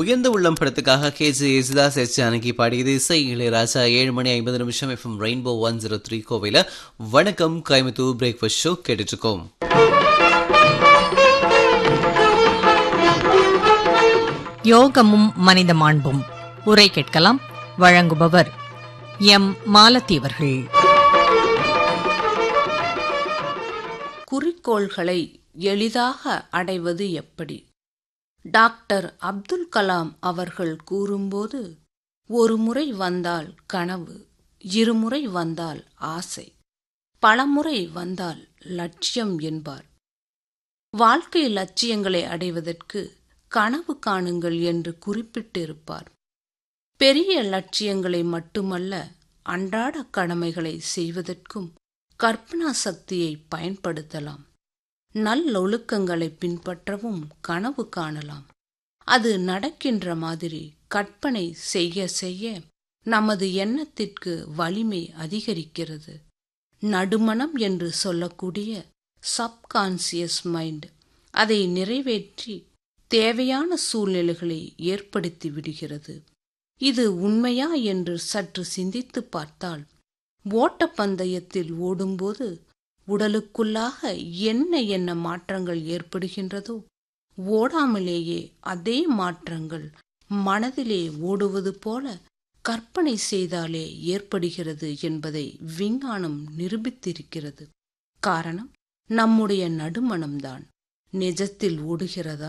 உயர்ந்த உள்ளம் படத்துக்காக K G Yesudas S Janaki பாடியது இசை இளையராஜா ஏழு மணி ஐம்பது நிமிஷம் FM rainbow one zero three கோவையில் வணக்கம் கோயம்புத்தூர் பிரேக்ஃபாஸ்ட் ஷோ கேட்டுட்டு இருக்கோம் யோகமும் மனித மாண்பும் உரை கேட்கலாம் வழங்குபவர் எம் மாலதி அவர்கள் குறிக்கோள்களை எளிதாக அடைவது எப்படி டாக்டர் அப்துல் கலாம் அவர்கள் கூறும்போது ஒரு முறை வந்தால் கனவு இருமுறை வந்தால் ஆசை பலமுறை வந்தால் லட்சியம் என்பார் வாழ்க்கை லட்சியங்களை அடைவதற்கு கனவு காணுங்கள் என்று குறிப்பிட்டிருப்பார் பெரிய லட்சியங்களை மட்டுமல்ல அன்றாட கடமைகளை செய்வதற்கும் கற்பனா சக்தியை பயன்படுத்தலாம் நல்லொழுக்கங்களை பின்பற்றவும் கனவு காணலாம் அது நடக்கின்ற மாதிரி கற்பனை செய்ய செய்ய நமது எண்ணத்திற்கு வலிமை அதிகரிக்கிறது நடுமணம் என்று சொல்லக்கூடிய சப்கான்சியஸ் மைண்ட் அதை நிறைவேற்றி தேவையான சூழ்நிலைகளை ஏற்படுத்தி விடுகிறது இது உண்மையா என்று சற்று சிந்தித்து பார்த்தால் ஓட்டப்பந்தயத்தில் ஓடும்போது உடலுக்குள்ளாக என்ன என்ன மாற்றங்கள் ஏற்படுகின்றதோ ஓடாமலேயே அதே மாற்றங்கள் மனதிலே ஓடுவது போல கற்பனை செய்தாலே ஏற்படுகிறது என்பதை விஞ்ஞானம் நிரூபித்திருக்கிறது காரணம் நம்முடைய நடுமணம்தான் நிஜத்தில் ஓடுகிறதா